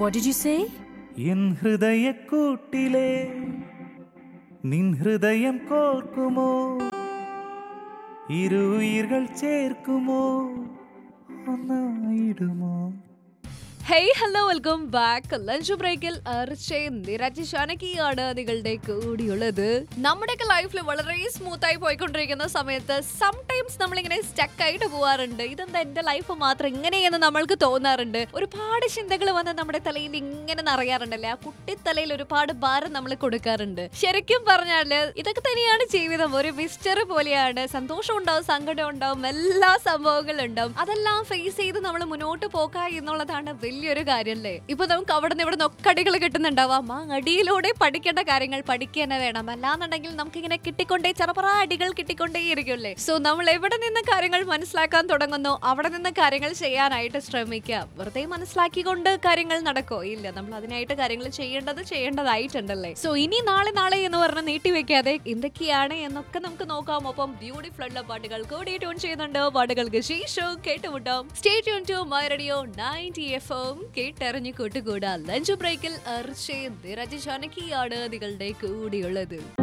What did you say? എൻ ഹൃദയക്കൂട്ടിലെ നിൻ ഹൃദയം കോർക്കുമോ ഇരുയിர்கள் ചേർക്കുമോ ഒന്നായിടുമോ hey hello welcome back lunch ബ്രേക്കിൽ അർച്ചയും നിരജ് ഷാനകിയാണ് നിങ്ങളുടെ കൂടിയുള്ളത് നമ്മുടെയൊക്കെ ലൈഫിൽ വളരെ സ്മൂത്ത് ആയി പോയിക്കൊണ്ടിരിക്കുന്ന സമയത്ത് സംടൈംസ് നമ്മളിങ്ങനെ സ്റ്റക്ക് ആയിട്ട് പോവാറുണ്ട് ഇതെന്താ എന്റെ ലൈഫ് മാത്രം ഇങ്ങനെയെന്ന് നമ്മൾക്ക് തോന്നാറുണ്ട് ഒരുപാട് ചിന്തകൾ വന്ന് നമ്മുടെ തലയിൽ ഇങ്ങനെ നിറയാറുണ്ടല്ലേ ആ കുട്ടിത്തലയിൽ ഒരുപാട് ഭാരം നമ്മൾ കൊടുക്കാറുണ്ട് ശരിക്കും പറഞ്ഞാല് ഇതൊക്കെ തന്നെയാണ് ജീവിതം ഒരു മിസ്റ്റർ പോലെയാണ് സന്തോഷം ഉണ്ടാവും സങ്കടം ഉണ്ടാവും എല്ലാ സംഭവങ്ങളും ഉണ്ടാവും അതെല്ലാം ഫേസ് ചെയ്ത് നമ്മൾ മുന്നോട്ട് പോക എന്നുള്ളതാണ് വലിയൊരു കാര്യമല്ലേ ഇപ്പൊ നമുക്ക് അവിടെ നിന്ന് ഇവിടെ നിന്ന് അടികൾ കിട്ടുന്നുണ്ടാവാം ആ അടിയിലൂടെ പഠിക്കേണ്ട കാര്യങ്ങൾ പഠിക്കുക തന്നെ വേണം അല്ലാന്നുണ്ടെങ്കിൽ നമുക്ക് ഇങ്ങനെ കിട്ടിക്കൊണ്ടേ ചെറുപറ അടികൾ കിട്ടിക്കൊണ്ടേ ഇരിക്കുമല്ലേ സോ നമ്മൾ എവിടെ നിന്ന് കാര്യങ്ങൾ മനസ്സിലാക്കാൻ തുടങ്ങുന്നു അവിടെ നിന്ന് കാര്യങ്ങൾ ചെയ്യാനായിട്ട് ശ്രമിക്കുക വെറുതെ മനസ്സിലാക്കിക്കൊണ്ട് കാര്യങ്ങൾ നടക്കോ ഇല്ല നമ്മൾ അതിനായിട്ട് കാര്യങ്ങൾ ചെയ്യേണ്ടത് ചെയ്യേണ്ടതായിട്ടുണ്ടല്ലേ സോ ഇനി നാളെ നാളെ എന്ന് പറഞ്ഞ് നീട്ടി വെക്കാതെ എന്തൊക്കെയാണ് എന്നൊക്കെ നമുക്ക് നോക്കാം ഒപ്പം ബ്യൂട്ടിഫുൾ ഉള്ള പാട്ടുകൾ കൂടി ട്യൂൺ ചെയ്യുന്നുണ്ട് പാട്ടുകൾക്ക് ശേഷം കേട്ടുമുട്ടാം stay tune to my radio ninety F M കേട്ടറിഞ്ഞു കൂട്ടുകൂടാ ലഞ്ച് ബ്രേക്കിൽ അർച്ചയും നിരജ് ജാനകിയാണ് നിങ്ങളുടെ കൂടിയുള്ളത്